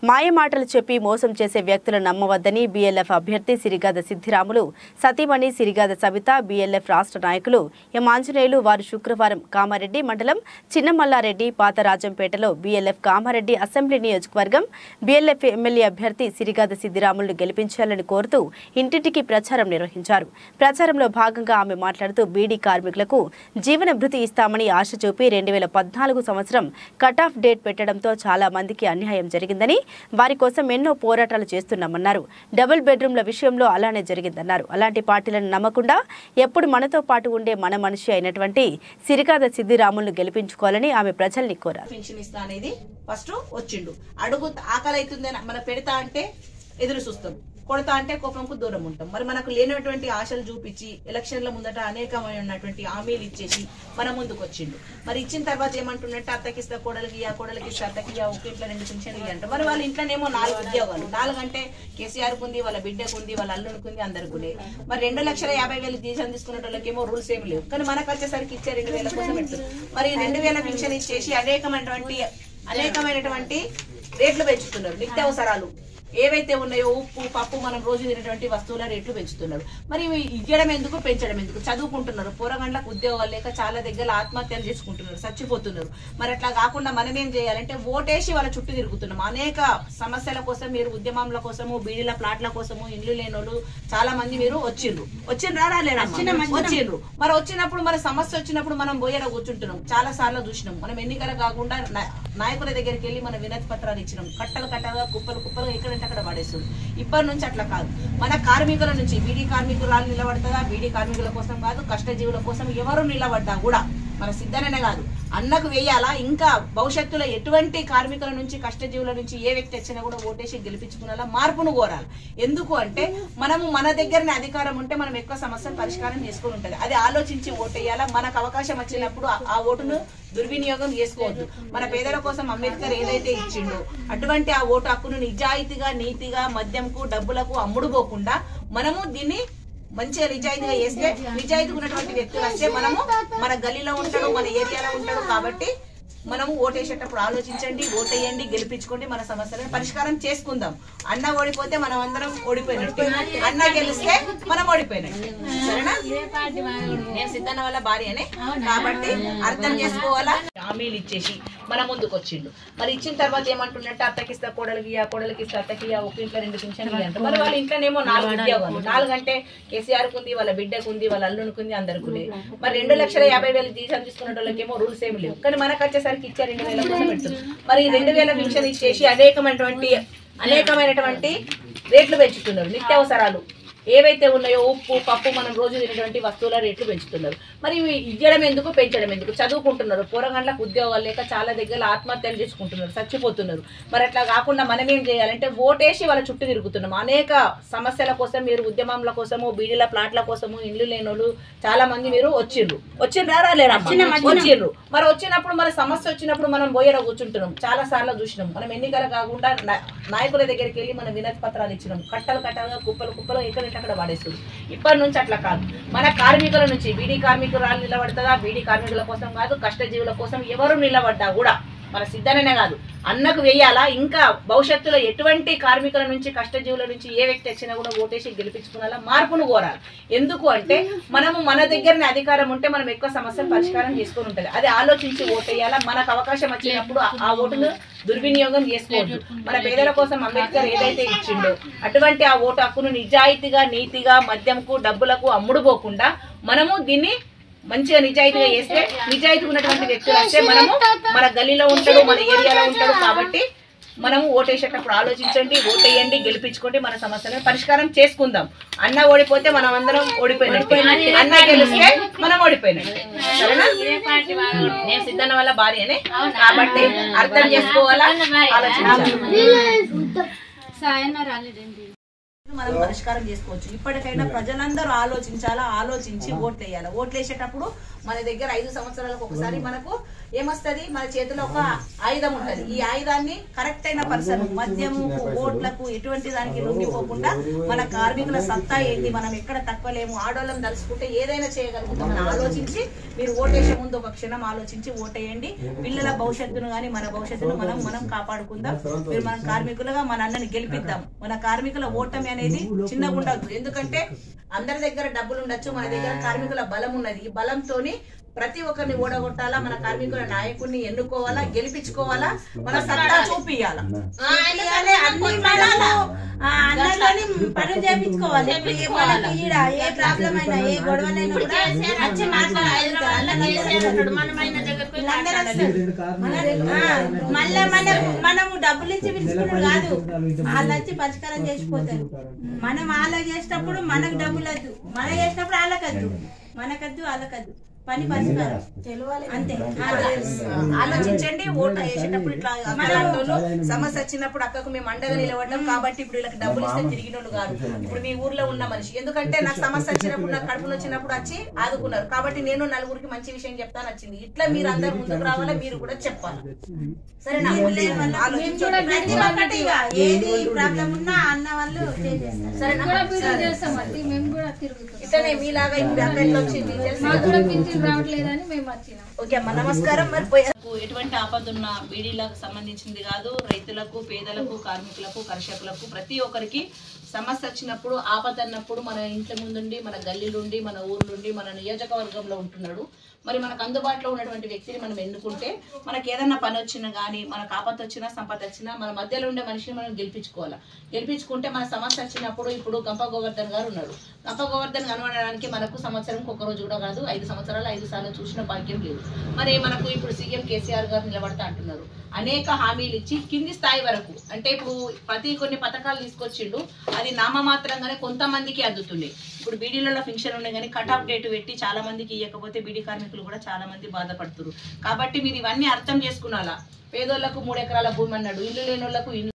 మాయ మాటలు చెప్పి మోసం చేసే వ్యక్తులను నమ్మవద్దని బీఎల్ఎఫ్ అభ్యర్థి సిరిగాద సిద్ధిరాములు సతీమణి సిరిగాద సవిత బీఎల్ఎఫ్ రాష్ట్ర నాయకులు ఎం ఆంజనేయులు వారు శుక్రవారం కామారెడ్డి మండలం చిన్నమల్లారెడ్డి పాతరాజంపేటలో బీఎల్ఎఫ్ కామారెడ్డి అసెంబ్లీ నియోజకవర్గం బీఎల్ఎఫ్ ఎమ్మెల్యే అభ్యర్థి సిరిగాద సిద్ధిరాములను గెలిపించాలని కోరుతూ ఇంటింటికి ప్రచారం నిర్వహించారు ప్రచారంలో భాగంగా ఆమె మాట్లాడుతూ బీడీ కార్మికులకు జీవన భృతి ఇస్తామని ఆశ చూపి రెండు వేల పద్నాలుగు సంవత్సరం కట్ ఆఫ్ డేట్ పెట్టడంతో చాలా మందికి అన్యాయం జరిగిందని వారి కోసం ఎన్నో పోరాటాలు చేస్తున్నామన్నారు డబుల్ బెడ్రూమ్ల విషయంలో అలానే జరిగిందన్నారు అలాంటి పార్టీలను నమ్మకుండా ఎప్పుడు మనతో పాటు ఉండే మన మనిషి అయినటువంటి సిరికాద సిద్ధిరాములను గెలిపించుకోవాలని ఆమె ప్రజల్ని కోరారు పెన్షన్ ఇస్తా అనేది ఫస్ట్ వచ్చిండు అడుగు ఆకలి అవుతుంది అని మన పెడతా అంటే ఎదురు చూస్తాం కొడతా అంటే కోపంకు దూరం ఉంటాం మరి మనకు లేనటువంటి ఆశలు చూపించి ఎలక్షన్ల ముందట అనేకమైనటువంటి హామీలు ఇచ్చేసి మన ముందుకు వచ్చిండు మరి ఇచ్చిన తర్వాత ఏమంటున్నట్టు అత్తకిస్తా కోడలికి ఆ కోడలికి ఇస్తా అత్తకి ఆ ఒక ఇంట్లో రెండు పింఛన్లు ఇయ్యి అంట మరి వాళ్ళ ఇంట్లోనేమో నాలుగు ఉద్యోగాలు నాలుగు అంటే కేసీఆర్ కుంది వాళ్ళ బిడ్డకు ఉంది వాళ్ళ అల్లునికి ఉంది అందరికి ఉంది మరి రెండు లక్షల యాభై వేలు జీతం తీసుకున్న వాళ్ళకేమో రూల్స్ ఏమి లేవు కానీ మనకు వచ్చేసరికి ఇచ్చే రెండు వేల కోసం పెడుతుంది మరి రెండు వేల పింఛన్ ఇచ్చేసి అనేకమైనటువంటి అనేకమైనటువంటి రేట్లు పెంచుతున్నారు నిత్యావసరాలు ఏవైతే ఉన్నాయో ఉప్పు పప్పు మనం రోజు తినేటువంటి వస్తువుల రేట్లు పెంచుతున్నారు మరి ఇవి ఇవ్వడం ఎందుకు పెంచడం ఎందుకు చదువుకుంటున్నారు పూరగండ్లకు ఉద్యోగాలు లేక చాలా దగ్గర ఆత్మహత్యలు చేసుకుంటున్నారు చచ్చిపోతున్నారు మరి అట్లా కాకుండా మనం ఏం చేయాలంటే ఓటేసి వాళ్ళ చుట్టూ తిరుగుతున్నాం అనేక సమస్యల కోసం మీరు ఉద్యమంల కోసము బీడీల ప్లాట్ల కోసము ఇండ్లు లేనోళ్ళు చాలా మంది మీరు వచ్చిండ్రు వచ్చిండ్రా రాలేరా వచ్చిండ్రు మరి వచ్చినప్పుడు మరి సమస్య వచ్చినప్పుడు మనం పోయేలా కూర్చుంటున్నాం చాలా సార్లు చూసినాం మనం ఎన్నికలు కాకుండా నా- నాయకుల దగ్గరికి వెళ్ళి మన వినతి పత్రాలు ఇచ్చినాం కట్టలు కట్టగా కుప్పలు కుప్పలు ఎక్కడంటే అక్కడ పడేస్తుంది ఇప్పటి నుంచి అట్లా కాదు మన కార్మికుల నుంచి బీడీ కార్మికురాలు నిలబడుతుందా బీడీ కార్మికుల కోసం కాదు కష్టజీవుల కోసం ఎవరు నిలబడ్డా కూడా మన సిద్ధననే కాదు అన్నకు వేయాలా ఇంకా భవిష్యత్తులో ఎటువంటి కార్మికుల నుంచి కష్టజీవుల నుంచి ఏ వ్యక్తి వచ్చినా కూడా ఓటేసి గెలిపించుకునేలా మార్పును కోరాలి ఎందుకు అంటే మనము మన దగ్గరనే అధికారం ఉంటే మనం ఎక్కువ సమస్యలు పరిష్కారం చేసుకుని ఉంటది అది ఆలోచించి ఓటేయాలా మనకు అవకాశం వచ్చినప్పుడు ఆ- ఆ ఓటును దుర్వినియోగం చేసుకోవద్దు మన పేదల కోసం అంబేద్కర్ ఏదైతే ఇచ్చిండో అటువంటి ఆ ఓటు హక్కును నిజాయితీగా నీతిగా మద్యంకు డబ్బులకు అమ్ముడు పోకుండా మనము దీన్ని మంచిగా నిజాయితీగా చేస్తే నిజాయితీగా ఉన్నటువంటి వ్యక్తులు వస్తే మనము మన గల్లీలో ఉంటాడు మన ఏరియాలో ఉంటాడు కాబట్టి మనము ఓటేసేటప్పుడు ఆలోచించండి ఓటేయండి గెలిపించుకోండి మన సమస్యలను పరిష్కారం చేసుకుందాం అన్న ఓడిపోతే మనం అందరం ఓడిపోయినట్టు అన్న గెలిస్తే మనం ఓడిపోయినట్టు సరేనా నేను సిద్ధన్న వాళ్ళ భార్యనే కాబట్టి అర్థం చేసుకోవాలా హామీలు ఇచ్చేసి మన ముందుకు వచ్చిండు మరి ఇచ్చిన తర్వాత ఏమంటున్నట్టు అత్తకిస్తా కోడలికి ఆ కోడలికి ఇస్తా అత్తకి ఆ ఒక ఇంట్లో రెండు పింఛన్లు అంట మరి వాళ్ళ ఇంట్లోనేమో నాలుగు ఉద్యోగాలు నాలుగు అంటే కేసీఆర్ కుంది వాళ్ళ బిడ్డకు ఉంది వాళ్ళ అల్లునికి ఉంది అందరికి ఉంది మరి రెండు లక్షల యాభై వేలు జీతం తీసుకున్న వాళ్ళకేమో రూల్స్ ఏమి లేవు కానీ మనకు వచ్చేసరికి ఇచ్చే రెండు వేల కోసం పెడుతుంది మరి ఈ రెండు వేల పింఛన్ ఇచ్చేసి అనేకమైనటువంటి అనేకమైనటువంటి రేట్లు పెంచుతున్నారు నిత్యావసరాలు ఏవైతే ఉన్నాయో ఉప్పు పప్పు మనం రోజు తినేటువంటి వస్తువుల రేట్లు పెంచుతున్నారు మరి ఇవి ఇవ్వడం ఎందుకు పెంచడం ఎందుకు చదువుకుంటున్నారు పూరగండ్లకు ఉద్యోగాలు లేక చాలా దగ్గర ఆత్మహత్యలు చేసుకుంటున్నారు చచ్చిపోతున్నారు మరి అట్లా కాకుండా మనం ఏం చేయాలంటే ఓటేసి వాళ్ళ చుట్టూ తిరుగుతున్నాం అనేక సమస్యల కోసం మీరు ఉద్యమంల కోసము బీడీల ప్లాట్ల కోసము ఇండ్లు లేనోళ్ళు చాలా మంది మీరు వచ్చిండ్రు వచ్చిండ్రా రాలేరా వచ్చిండ్రు మరి వచ్చినప్పుడు మన సమస్య వచ్చినప్పుడు మనం పోయేలా కూర్చుంటున్నాం చాలా సార్లు చూసినాం మనం ఎన్నికలు కాకుండా నా- నాయకుల దగ్గరికి వెళ్ళి మనం వినతి పత్రాలు ఇచ్చినాం కట్టలు కట్టలుగా కుప్పలు కుప్పలు ఎక్కడంటే అక్కడ పడేస్తుంది ఇప్పటి నుంచి అట్లా కాదు మన కార్మికుల నుంచి బీడీ కార్మికురాలు నిలబడుతుందా బీడీ కార్మికుల కోసం కాదు కష్టజీవుల కోసం ఎవరు నిలబడ్డా కూడా మన సిద్ధననే కాదు అన్నకు వేయాలా ఇంకా భవిష్యత్తులో ఎటువంటి కార్మికుల నుంచి కష్టజీవుల నుంచి ఏ వ్యక్తి వచ్చినా కూడా ఓటేసి గెలిపించుకునేలా మార్పును కోరాలి ఎందుకు అంటే మనము మన దగ్గరనే అధికారం ఉంటే మనం ఎక్కువ సమస్యలు పరిష్కారం చేసుకుని ఉంటుంది అది ఆలోచించి ఓటేయాలా మనకు అవకాశం వచ్చినప్పుడు ఆ- ఆ ఓటును దుర్వినియోగం చేసుకోవద్దు మన పేదల కోసం అంబేద్కర్ ఏదైతే ఇచ్చిండో అటువంటి ఆ ఓటు హక్కును నిజాయితీగా నీతిగా మద్యంకు డబ్బులకు అమ్ముడు పోకుండా మనము దీన్ని మంచిగా నిజాయితీగా చేస్తే నిజాయితీ ఉన్నటువంటి వ్యక్తులు వస్తే మనము మన గల్లీలో ఉంటాడు మన ఏరియాలో ఉంటాడు కాబట్టి మనము ఓటేసేటప్పుడు ఆలోచించండి ఓటేయండి గెలిపించుకోండి మన సమస్యలను పరిష్కారం చేసుకుందాం అన్న ఓడిపోతే మనం అందరం ఓడిపోయినట్టు అన్న గెలిస్తే మనం ఓడిపోయినట్టు సరేనా నేను సిద్ధన్న వాళ్ళ భార్యనే కాబట్టి అర్థం చేసుకోవాలా ఆలోచించాలి సాయన్న రాలేదండి మనం పరిష్కారం చేసుకోవచ్చు ఇప్పటికైనా ప్రజలందరూ ఆలోచించాలా ఆలోచించి ఓట్లు వేయాలి ఓట్లు వేసేటప్పుడు మన దగ్గర ఐదు సంవత్సరాలకు ఒకసారి మనకు ఏమొస్తది మన చేతిలో ఒక ఆయుధం ఉంటది ఈ ఆయుధాన్ని కరెక్ట్ అయిన పర్సన్ మద్యము ఓట్లకు ఎటువంటి దానికి లొంగిపోకుండా మన కార్మికుల సత్తా ఏంటి మనం ఎక్కడ తక్కువ లేము ఆడోళ్ళం తలుసుకుంటే ఏదైనా చేయగలుగుతామని ఆలోచించి మీరు ఓటేసే ముందు ఒక క్షణం ఆలోచించి ఓటేయండి పిల్లల భవిష్యత్తును గాని మన భవిష్యత్తును మనం మనం కాపాడుకుందాం మీరు మన కార్మికులుగా మన అన్నని గెలిపిద్దాం మన కార్మికుల ఓటమి అనేది చిన్నగా ఉండదు ఎందుకంటే అందరి దగ్గర డబ్బులు ఉండొచ్చు మన దగ్గర కార్మికుల బలం ఉన్నది ఈ బలంతోని ప్రతి ఒక్కరిని ఓడగొట్టాలా మన కార్మికుల నాయకుడిని ఎన్నుకోవాలా గెలిపించుకోవాలా మన సత్తా చూపియాలా ఎందుకంటే అన్ని మనము, ఆ, అన్నలోని పనులు చేపించుకోవాలి ఇప్పుడు ఏ మనకి ఈడ ఏ ప్రాబ్లం అయినా ఏ గొడవలైనా కూడా వచ్చి మాట్లాడాలి వీళ్ళందరూ వస్తారు. ఆ, మళ్ళా మనం మనము డబ్బులు ఇచ్చి పిలుచుకున్నాడు కాదు వాళ్ళు వచ్చి పరిష్కారం చేసిపోతారు మనం వాళ్ళకి చేసేటప్పుడు మనకు డబ్బులు వద్దు మనం చేసినప్పుడు వాళ్ళకద్దు మనకద్దు వాళ్ళకద్దు పని పరిష్కారం అంతే అలా. ఆలోచించండి ఓటు వేసేటప్పుడు ఇట్లా అక్కలాంటోళ్ళు సమస్య వచ్చినప్పుడు అక్కకు మేము అండగా నిలబడ్డాం కాబట్టి ఇప్పుడు వీళ్ళకి డబ్బులు ఇస్తే తిరిగినోళ్ళు కాదు ఇప్పుడు మీ ఊర్లో ఉన్న మనిషి ఎందుకంటే నాకు సమస్య వచ్చినప్పుడు నాకు కడుపులు వచ్చినప్పుడు వచ్చి ఆదుకున్నారు కాబట్టి నేను నలుగురికి మంచి విషయం చెప్తాను వచ్చింది ఇట్లా మీరు అందరు ముందుకు రావాలా మీరు కూడా చెప్పాలి సరేనా ఆలోచించండి. ప్రతి ఒక్కటి ఇక ఏది ప్రాబ్లం ఉన్నా అన్న వాళ్ళు చేసేస్తారు సరేనా కూడా పింఛన్ చేస్తామండి మేము కూడా తిరుగుతాం ఇట్లనే మీలాగా ఇప్పుడు అక్కడికి వచ్చింది తెలుసు మాకు కూడా పింఛన్ రావట్లేదని మేము వచ్చినాం ఓకే అమ్మ నమస్కారం మరి పోయే ఎటువంటి ఆపద ఉన్న బీడీలకు సంబంధించింది కాదు రైతులకు పేదలకు కార్మికులకు కర్షకులకు ప్రతి ఒక్కరికి సమస్య వచ్చినప్పుడు ఆపద అన్నప్పుడు మన ఇంట్ల ముందుండి మన గల్లీలుండి మన ఊర్లుండి మన నియోజకవర్గంలో ఉంటున్నాడు మరి మనకు అందుబాటులో ఉన్నటువంటి వ్యక్తిని మనం ఎన్నుకుంటే మనకి ఏదన్నా పని వచ్చినా కానీ మనకు ఆపద వచ్చినా సంపద వచ్చినా మన మధ్యలో ఉండే మనిషిని మనం గెలిపించుకోవాలి గెలిపించుకుంటే మన సమస్య వచ్చినప్పుడు ఇప్పుడు గంప గోవర్ధన్ గారు ఉన్నారు గంప గోవర్ధన్ కనబడడానికి మనకు సంవత్సరంకి ఒక రోజు కూడా కాదు ఐదు సంవత్సరాలు ఐదు సార్లు చూసిన భాగ్యం లేదు మరి మనకు ఇప్పుడు సీఎం కేసీఆర్ గారు నిలబడతా అంటున్నారు అనేక హామీలు ఇచ్చి కింది స్థాయి వరకు అంటే ఇప్పుడు ప్రతి కొన్ని పథకాలు తీసుకొచ్చిండు అది నామమాత్రంగానే కొంతమందికి అందుతున్నాయి ఇప్పుడు బీడీలలో ఫంక్షన్ ఉన్నాయి కానీ కట్ ఆఫ్ డేట్ పెట్టి చాలా మందికి ఇవ్వకపోతే బీడీ కార్మికులు కూడా చాలా మంది బాధపడుతున్నారు కాబట్టి మీరు ఇవన్నీ అర్థం చేసుకున్నాలా పేదోళ్లకు మూడు ఎకరాల భూమి అన్నాడు ఇల్లు లేని వాళ్ళకు ఇల్లు